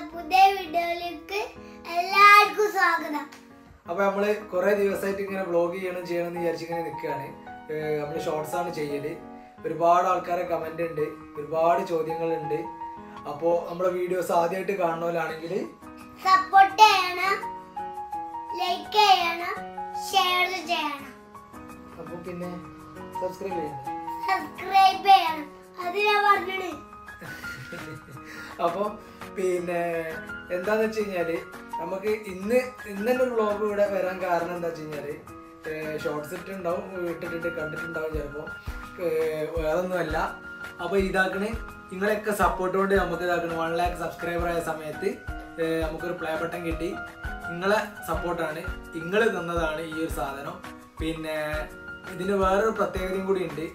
പുതിയ വീഡിയോയിലേക്ക് എല്ലാവർക്കും സ്വാഗതം അപ്പൊ നമ്മള് കുറെ ദിവസമായിട്ട് ഇങ്ങനെ വ്ളോഗ് ചെയ്യണം ചെയ്യണം എന്ന് വിചാരിച്ചിങ്ങനെ നിൽക്കുകയാണ് നമ്മൾ ഷോർട്സ് ആണ് ചെയ്യല് ഒരുപാട് ആൾക്കാരെ കമന്റ് ഉണ്ട് ഒരുപാട് ചോദ്യങ്ങളുണ്ട് അപ്പോൾ നമ്മളെ വീഡിയോസ് ആദ്യമായിട്ട് കാണുന്നവരാണെങ്കിൽ സപ്പോർട്ട് ചെയ്യണം ലൈക്ക് ചെയ്യണം ഷെയർ ചെയ്യണം അപ്പോൾ പിന്നെ സബ്സ്ക്രൈബ് ചെയ്യണം സബ്സ്ക്രൈബ് ചെയ്യണം അത് ഞാൻ പറഞ്ഞത് അപ്പോൾ പിന്നെ എന്താന്ന് വെച്ച് കഴിഞ്ഞാല് നമുക്ക് ഇന്ന് ഇന്ന് തന്നെ ഒരു വ്ളോഗ് ഇവിടെ വരാൻ കാരണം എന്താ വെച്ച് കഴിഞ്ഞാല് ഷോർട്സ് ഇട്ടുണ്ടാവും ഇട്ടിട്ട് കണ്ടിട്ടുണ്ടാവും ചിലപ്പോൾ വേറെ ഒന്നുമല്ല അപ്പോൾ ഇതാക്കണ് നിങ്ങളെയൊക്കെ സപ്പോർട്ട് കൊണ്ട് നമുക്ക് ഇതാക്കണം വൺ ലാക്ക് സബ്സ്ക്രൈബർ ആയ സമയത്ത് ഏർ നമുക്കൊരു പ്ലേ ബട്ടൺ കിട്ടി നിങ്ങളെ സപ്പോർട്ടാണ് നിങ്ങൾ തന്നതാണ് ഈ ഒരു സാധനം പിന്നെ ഇതിന് വേറൊരു പ്രത്യേകതയും കൂടി ഉണ്ട്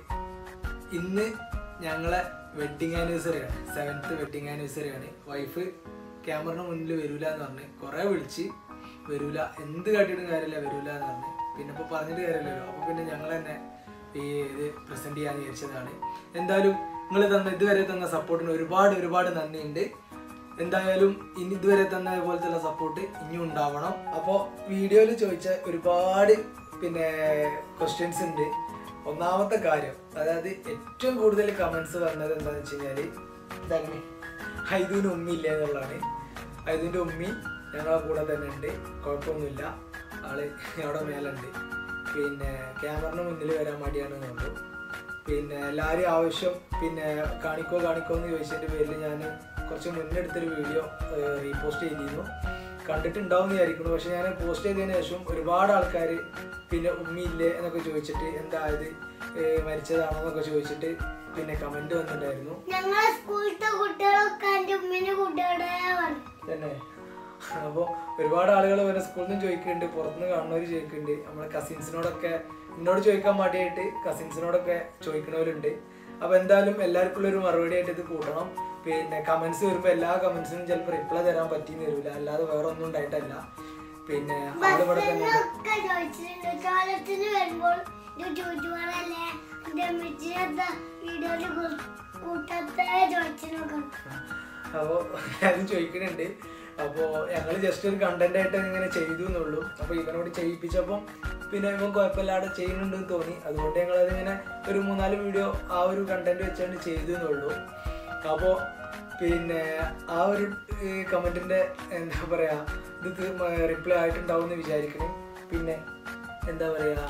ഇന്ന് ഞങ്ങളെ വെഡിങ് ആനിവേഴ്സറി ആണ് സെവൻത്ത് വെഡിങ് ആനിവേഴ്സറി ആണ് വൈഫ് ക്യാമറയുടെ മുന്നിൽ വരൂല എന്ന് പറഞ്ഞ് കുറേ വിളിച്ച് വരൂല എന്ത് കാട്ടിയിട്ടും കാര്യമില്ല വരൂല എന്ന് പറഞ്ഞ് പിന്നെ ഇപ്പോൾ പറഞ്ഞിട്ട് കാര്യമില്ലല്ലോ അപ്പോൾ പിന്നെ ഞങ്ങൾ തന്നെ ഈ ഇത് പ്രസൻറ്റ് ചെയ്യാൻ വിചാരിച്ചതാണ് എന്തായാലും നിങ്ങൾ തന്ന ഇതുവരെ തന്ന സപ്പോർട്ടിന് ഒരുപാട് ഒരുപാട് നന്ദിയുണ്ട് എന്തായാലും ഇനി ഇതുവരെ തന്ന പോലത്തെ സപ്പോർട്ട് ഇനിയും ഉണ്ടാവണം അപ്പോൾ വീഡിയോയിൽ ചോദിച്ച ഒരുപാട് പിന്നെ ക്വസ്റ്റ്യൻസ് ഉണ്ട് ഒന്നാമത്തെ കാര്യം അതായത് ഏറ്റവും കൂടുതൽ കമന്റ്സ് വന്നത് എന്താണെന്ന് വെച്ച് കഴിഞ്ഞാല് ഇതാണ് ഹൈദുവിന് ഉമ്മില്ല എന്നുള്ളതാണ് ഹൈദുവിൻ്റെ ഉമ്മി ഞങ്ങളെ കൂടെ തന്നെ ഉണ്ട് കുഴപ്പമൊന്നുമില്ല ആള് അവിടെ മേലുണ്ട് പിന്നെ ക്യാമറിന് മുന്നിൽ വരാൻ മടിയാണ് കണ്ടു പിന്നെ എല്ലാവരും ആവശ്യം പിന്നെ കാണിക്കോ കാണിക്കോ എന്ന് ചോദിച്ചതിൻ്റെ പേരിൽ ഞാൻ കുറച്ച് മുന്നേ എടുത്തൊരു വീഡിയോ റീപോസ്റ്റ് ചെയ്തിരുന്നു കണ്ടിട്ടുണ്ടാവും എന്ന് വിചാരിക്കുന്നു പക്ഷെ ഞാൻ പോസ്റ്റ് ചെയ്തതിന് ശേഷം ഒരുപാട് ആൾക്കാർ പിന്നെ ഉമ്മിയില്ലേ എന്നൊക്കെ ചോദിച്ചിട്ട് എന്തായത് മരിച്ചതാണോ എന്നൊക്കെ ചോദിച്ചിട്ട് പിന്നെ കമന്റ് വന്നിട്ടുണ്ടായിരുന്നു ഞങ്ങളെ സ്കൂളിലത്തെ കുട്ടികളൊക്കെ എൻ്റെ ഉമ്മിന്റെ കുട്ടികളെ പറഞ്ഞു തന്നെ അപ്പോൾ ഒരുപാട് ആളുകൾ വരെ സ്കൂളിൽ നിന്ന് ചോദിക്കുന്നുണ്ട് പുറത്തുനിന്ന് കാണുന്നവർ ചോദിക്കുന്നുണ്ട് നമ്മളെ കസിൻസിനോടൊക്കെ എന്നോട് ചോദിക്കാൻ മടിയായിട്ട് കസിൻസിനോടൊക്കെ ചോദിക്കുന്നവരുണ്ട് അപ്പോൾ എന്തായാലും എല്ലാവർക്കും ഉള്ള ഒരു മറുപടി ആയിട്ട് ഇത് കൂട്ടണം പിന്നെ കമന്റ്സ് വരുമ്പോൾ എല്ലാ കമന്റ്സിനും ചിലപ്പോൾ റിപ്ലൈ തരാൻ പറ്റിയെന്ന് വരില്ല അല്ലാതെ വേറെ ഒന്നും ഉണ്ടായിട്ടല്ല പിന്നെ ആളിവിടെ തന്നെ ഉണ്ട്. ഒക്കെ ചോദിച്ചിട്ടുണ്ട് ചോലത്തിന് വരുമ്പോൾ ഇത് ചൂറ്റുപാടല്ലേ എൻ്റെ അമ്മച്ചിനത്തെ വീഡിയോയിൽ കൂട്ടത്തെ ചോദിച്ചിട്ടൊക്കെ അപ്പോൾ എല്ലാവരും ചോദിക്കുന്നുണ്ട് അപ്പോൾ ഞങ്ങൾ ജസ്റ്റ് ഒരു കണ്ടന്റ് ആയിട്ട് ഇങ്ങനെ ചെയ്തു എന്നുള്ളൂ അപ്പോൾ ഇവനോട് ചെയ്യിപ്പിച്ചപ്പം പിന്നെ ഇവൻ കുഴപ്പമില്ലാതെ ചെയ്യുന്നുണ്ടെന്ന് തോന്നി അതുകൊണ്ട് ഞങ്ങൾ അതിങ്ങനെ ഒരു മൂന്നാല് വീഡിയോ ആ ഒരു കണ്ടന്റ് വെച്ചുകൊണ്ട് ചെയ്തു എന്നുള്ളൂ അപ്പോൾ പിന്നെ ആ ഒരു കമന്റിന്റെ എന്താ പറയാ ഇത് റിപ്ലൈ ആയിട്ടുണ്ടാവും എന്ന് വിചാരിക്കണേ പിന്നെ എന്താ പറയാ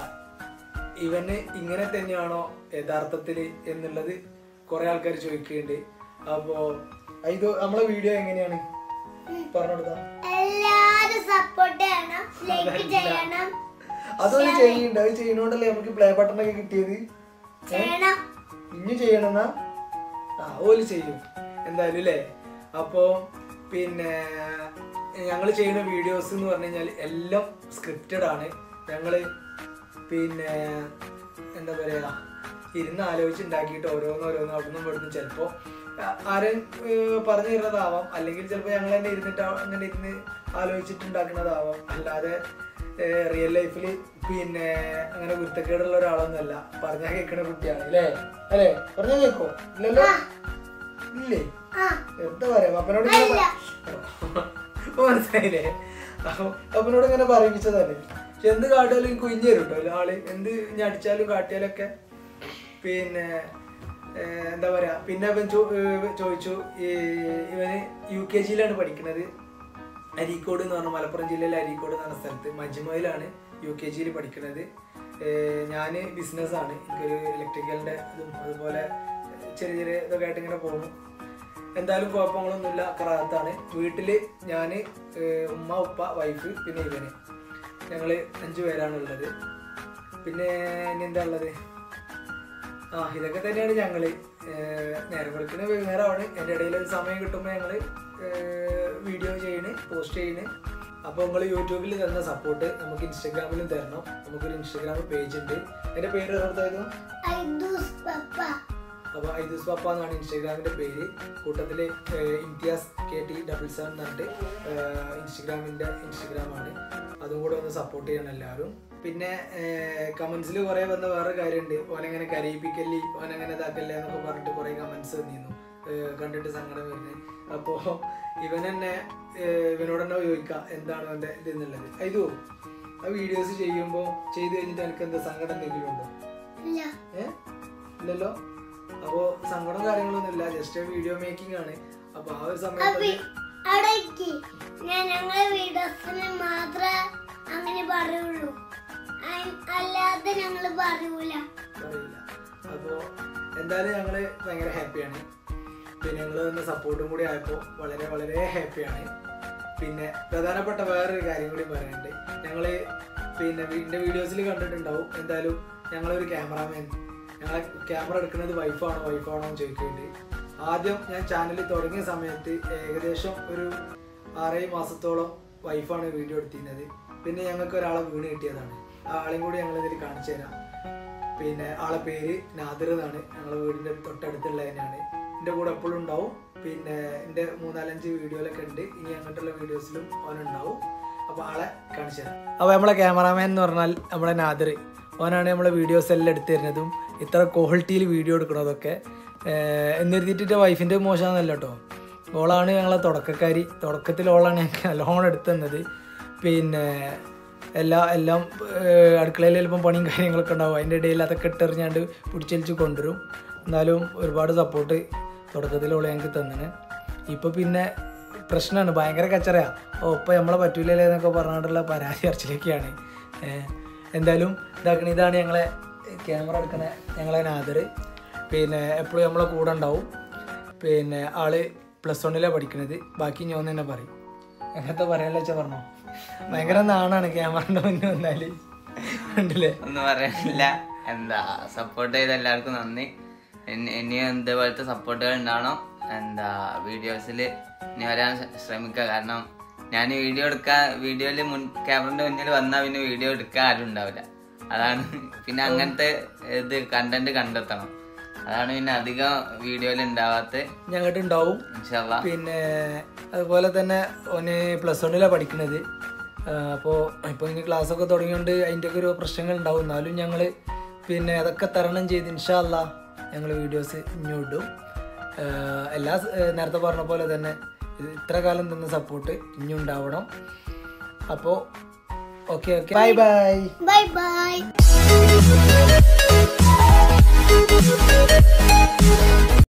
ഇവന് ഇങ്ങനെ തന്നെയാണോ യഥാർത്ഥത്തിൽ എന്നുള്ളത് കുറെ ആൾക്കാർ ചോദിക്കുന്നുണ്ട് അപ്പോ ഇത് നമ്മളെ വീഡിയോ എങ്ങനെയാണ് പറഞ്ഞു കൊടുത്താ എല്ലാരും സപ്പോർട്ട് ചെയ്യണം ലൈക്ക് ചെയ്യണം അതൊന്നും ചെയ്യുന്നുണ്ട് അത് ചെയ്യുന്നോണ്ടല്ലേ നമുക്ക് പ്ലേ ബട്ടൺ ഒക്കെ കിട്ടിയത് ചെയ്യണം ഇനി ചെയ്യണമെന്നാ ആ ഓല് ചെയ്യും എന്തായാലും അല്ലേ അപ്പോൾ പിന്നെ ഞങ്ങൾ ചെയ്യുന്ന വീഡിയോസ് എന്ന് പറഞ്ഞു കഴിഞ്ഞാൽ എല്ലാം സ്ക്രിപ്റ്റഡ് ആണ് ഞങ്ങൾ പിന്നെ എന്താ പറയുക ഇരുന്ന് ആലോചിച്ച് ഉണ്ടാക്കിയിട്ട് ഓരോന്ന് ഓരോന്ന് അവിടുന്ന് ഇവിടുന്ന് ചിലപ്പോൾ ആരും ഏർ പറഞ്ഞു തരുന്നതാവാം അല്ലെങ്കിൽ ചിലപ്പോൾ ഞങ്ങൾ തന്നെ ഇരുന്നിട്ട് അങ്ങനെ ഇരുന്ന് ആലോചിച്ചിട്ട് ഉണ്ടാക്കുന്നതാവാം അല്ലാതെ റിയൽ ലൈഫിൽ പിന്നെ അങ്ങനെ കുരുത്തക്കേടുള്ള ഒരാളൊന്നുമല്ല പറഞ്ഞാൽ കേൾക്കുന്ന കുട്ടിയാണ് അല്ലേ അല്ലേ പറഞ്ഞാൽ കേൾക്കോ ഇല്ലല്ലോ ഇല്ലേ ആ എന്താ പറയാ അപ്പനോട് ഇങ്ങനെ പ- ഇപ്പൊ മനസ്സിലായില്ലേ അപ്പൊ അപ്പനോട് ഇങ്ങനെ പറയിപ്പിച്ചതല്ലേ പക്ഷെ എന്ത് കാട്ടിയാലും എനിക്ക് കുഞ്ഞു തരും കേട്ടോ ആള് എന്ത് ഇനി അടിച്ചാലും കാട്ടിയാലൊക്കെ പിന്നെ ഏർ, എന്താ പറയാ പിന്നെ അവൻ ചോ- ഏർ ചോദിച്ചു ഈ ഇവന് യു കെ ജിയിലാണ് പഠിക്കുന്നത് അരീക്കോട് എന്ന് പറഞ്ഞ മലപ്പുറം ജില്ലയിലെ അരീക്കോട് എന്ന് പറഞ്ഞ സ്ഥലത്ത് മജ്മയിലാണ് യു കെ ജിയിൽ പഠിക്കുന്നത് ഞാൻ ബിസിനസ്സാണ് എനിക്കൊരു ഇലക്ട്രിക്കലിൻ്റെ ഇതും അതുപോലെ ചെറിയ ചെറിയ ഇതൊക്കെ ആയിട്ട് ഇങ്ങനെ പോകുന്നു എന്തായാലും കുഴപ്പങ്ങളൊന്നുമില്ല കറാത്താണ് വീട്ടിൽ ഞാൻ ഉമ്മ ഉപ്പ വൈഫ് പിന്നെ ഇവന് ഞങ്ങൾ അഞ്ചു പേരാണ് ഉള്ളത് പിന്നെ ഇനി എന്താ ഉള്ളത് ആ ഇതൊക്കെ തന്നെയാണ് ഞങ്ങൾ നേരം വെളുക്കുന്ന വൈകുന്നേരമാണ് എൻ്റെ ഇടയിൽ ഒരു സമയം കിട്ടുമ്പോൾ ഞങ്ങൾ വീഡിയോ ചെയ്യണ് പോസ്റ്റ് ചെയ്യണ് അപ്പോൾ നിങ്ങൾ യൂട്യൂബിൽ തന്ന സപ്പോർട്ട് നമുക്ക് ഇൻസ്റ്റാഗ്രാമിലും തരണം നമുക്കൊരു ഇൻസ്റ്റാഗ്രാം പേജ് ഉണ്ട് എൻ്റെ പേര് ഓർത്തായിരുന്നു ഐദൂസ് പപ്പ അപ്പോൾ ഐദുസ് പപ്പ എന്നാണ് ഇൻസ്റ്റാഗ്രാമിൻ്റെ പേര് കൂട്ടത്തിൽ Imtiaz K T double seven എന്ന് പറഞ്ഞിട്ട് ഇൻസ്റ്റാഗ്രാമിൻ്റെ ഇൻസ്റ്റാഗ്രാമാണ് അതും കൂടെ ഒന്ന് സപ്പോർട്ട് ചെയ്യണം എല്ലാവരും പിന്നെ കമൻസിൽ കുറേ വന്ന വേറെ കാര്യമുണ്ട് ഓനെങ്ങനെ കരയിപ്പിക്കല്ലേ ഓനെങ്ങനെ ഇതാക്കല്ലേ എന്നൊക്കെ പറഞ്ഞിട്ട് കുറേ കമൻസ് വന്നിരുന്നു ഏഹ് കണ്ടിട്ട് സങ്കടം വരുന്നത് അപ്പോൾ ഇവൻ തന്നെ ഏഹ് ഇവനോട് തന്നെ ചോദിക്കാം എന്താണ് അവൻ്റെ ഇത് എന്നുള്ളത് ഇതോ ആ വീഡിയോസ് ചെയ്യുമ്പോൾ ചെയ്ത് കഴിഞ്ഞിട്ട് എനിക്ക് എന്താ സങ്കടം എന്തെങ്കിലും ഉണ്ടോ ഇല്ല ഏ ഇല്ലല്ലോ അപ്പോൾ സങ്കടം കാര്യങ്ങളൊന്നും ഇല്ല ജസ്റ്റ് വീഡിയോ മേക്കിംഗ് ആണ് അപ്പോൾ ആ ഒരു സമയത്ത് അപ്പി അടയ്ക്ക് ഞാൻ ഞങ്ങളെ വീഡിയോസിന് മാത്രമേ അങ്ങനെ പറയുള്ളൂ അയ്- അല്ലാതെ ഞങ്ങൾ പറയൂല അറിയില്ല അപ്പോൾ എന്തായാലും ഞങ്ങൾ ഭയങ്കര ഹാപ്പിയാണ് പിന്നെ ഞങ്ങൾ തന്നെ സപ്പോർട്ടും കൂടി ആയപ്പോൾ വളരെ വളരെ ഹാപ്പിയാണ് പിന്നെ പ്രധാനപ്പെട്ട വേറൊരു കാര്യം കൂടി പറയാനുണ്ട് ഞങ്ങൾ പിന്നെ എൻ്റെ വീഡിയോസിൽ കണ്ടിട്ടുണ്ടാവും എന്തായാലും ഞങ്ങളൊരു ക്യാമറാമാൻ ഞങ്ങളെ ക്യാമറ എടുക്കുന്നത് വൈഫാണോ വൈഫാണോ എന്ന് ചോദിക്കുന്നുണ്ട് ആദ്യം ഞാൻ ചാനൽ തുടങ്ങിയ സമയത്ത് ഏകദേശം ഒരു ആറേഴ് മാസത്തോളം വൈഫാണ് വീഡിയോ എടുത്തിരുന്നത് പിന്നെ ഞങ്ങൾക്ക് ഒരാളെ വീണ് കിട്ടിയതാണ് ആ ആളെയും കൂടി ഞങ്ങൾ ഇതിൽ കാണിച്ചു തരാം പിന്നെ ആളെ പേര് നാദിർ എന്നാണ് ഞങ്ങളെ വീടിൻ്റെ തൊട്ടടുത്തുള്ള തന്നെയാണ് എൻ്റെ കൂടെ എപ്പോഴും ഉണ്ടാവും പിന്നെ എൻ്റെ മൂന്നാലഞ്ച് വീഡിയോയിലൊക്കെ ഉണ്ട് ഇനി അങ്ങോട്ടുള്ള വീഡിയോസിലും അവനുണ്ടാവും അപ്പോൾ ആളെ കാണിച്ചു തരാം അപ്പോൾ നമ്മളെ ക്യാമറാമാൻ എന്ന് പറഞ്ഞാൽ നമ്മുടെ നാദിർ ഓനാണ് നമ്മളെ വീഡിയോസ് എല്ലാം എടുത്തു തരുന്നതും ഇത്ര ക്വാളിറ്റിയിൽ വീഡിയോ എടുക്കണതൊക്കെ ഏഹ് എന്നിരുത്തിയിട്ട് വൈഫിൻ്റെ മോശമാണെന്നല്ല കേട്ടോ ഓളാണ് ഞങ്ങളെ തുടക്കക്കാരി തുടക്കത്തിൽ ഓളാണ് ഞങ്ങൾക്ക് നല്ലോണം എടുത്തു തന്നത് പിന്നെ എല്ലാ എല്ലാം ഏഹ് അടുക്കളയിൽ ചിലപ്പം പണിയും കാര്യങ്ങളൊക്കെ ഉണ്ടാവും അതിൻ്റെ ഇടയിൽ അതൊക്കെ ഇട്ടെറിഞ്ഞാണ്ട് പിടിച്ചലിച്ച് കൊണ്ടുവരും എന്നാലും ഒരുപാട് സപ്പോർട്ട് തുടക്കത്തിൽ ഓളെ ഞങ്ങൾക്ക് തന്നിന് ഇപ്പോൾ പിന്നെ പ്രശ്നമാണ് ഭയങ്കര കച്ചറയാ ഓ ഇപ്പം നമ്മളെ പറ്റൂലല്ലേ എന്നൊക്കെ പറഞ്ഞിട്ടുള്ള പരാതി അർച്ചിലേക്കാണ് എന്തായാലും ഇതാക്കണ ഇതാണ് ഞങ്ങളെ ക്യാമറ എടുക്കണ ഞങ്ങളെ നാദർ പിന്നെ എപ്പോഴും നമ്മളെ കൂടെ ഉണ്ടാവും പിന്നെ ആള് പ്ലസ് വണ്ണിലാണ് പഠിക്കുന്നത് ബാക്കി ഞാൻ തന്നെ പറയും എങ്ങനത്തെ പറയാനുള്ള വെച്ചാൽ പറഞ്ഞോ ഭയങ്കര നാണാണ് ക്യാമറയുടെ മുന്നിൽ വന്നാല് ഉണ്ടല്ലേ ഒന്നും പറയാനില്ല എന്താ സപ്പോർട്ട് ചെയ്ത എല്ലാവർക്കും നന്ദി ഇനി- ഇനിയും ഇതേപോലത്തെ സപ്പോർട്ടുകൾ ഉണ്ടാവണം എന്താ വീഡിയോസിൽ ഇനി വരാൻ ശ്ര- ശ്രമിക്കുക കാരണം ഞാൻ വീഡിയോ എടുക്കാൻ വീഡിയോയിൽ മുൻ ക്യാമറന്റെ മുന്നിൽ വന്നാൽ പിന്നെ വീഡിയോ എടുക്കാൻ ആരും ഉണ്ടാവില്ല അതാണ് പിന്നെ അങ്ങനത്തെ ഇത് കണ്ടന്റ് കണ്ടെത്തണം അതാണ് പിന്നെ അധികം വീഡിയോയിൽ ഉണ്ടാവാത്ത ഞങ്ങട്ട് ഉണ്ടാവും ഇൻഷാല്ല പിന്നെ അതുപോലെ തന്നെ ഓന് പ്ലസ് വണ്ണിലാണ് പഠിക്കുന്നത് അപ്പോൾ ഇപ്പോൾ ഇനി ക്ലാസ്സൊക്കെ തുടങ്ങിയോണ്ട് അതിൻ്റെ ഒക്കെ ഒരു പ്രശ്നങ്ങൾ ഉണ്ടാവും എന്നാലും ഞങ്ങൾ പിന്നെ അതൊക്കെ തരണം ചെയ്ത് ഇൻഷാല്ല ഞങ്ങൾ വീഡിയോസ് ഇനി ഇടും ആഹ് എല്ലാ സ- ഏഹ് നേരത്തെ പറഞ്ഞ പോലെ തന്നെ ഇത് ഇത്ര കാലം തന്ന സപ്പോർട്ട് ഇനി ഉണ്ടാവണം അപ്പോൾ okay okay bye bye bye by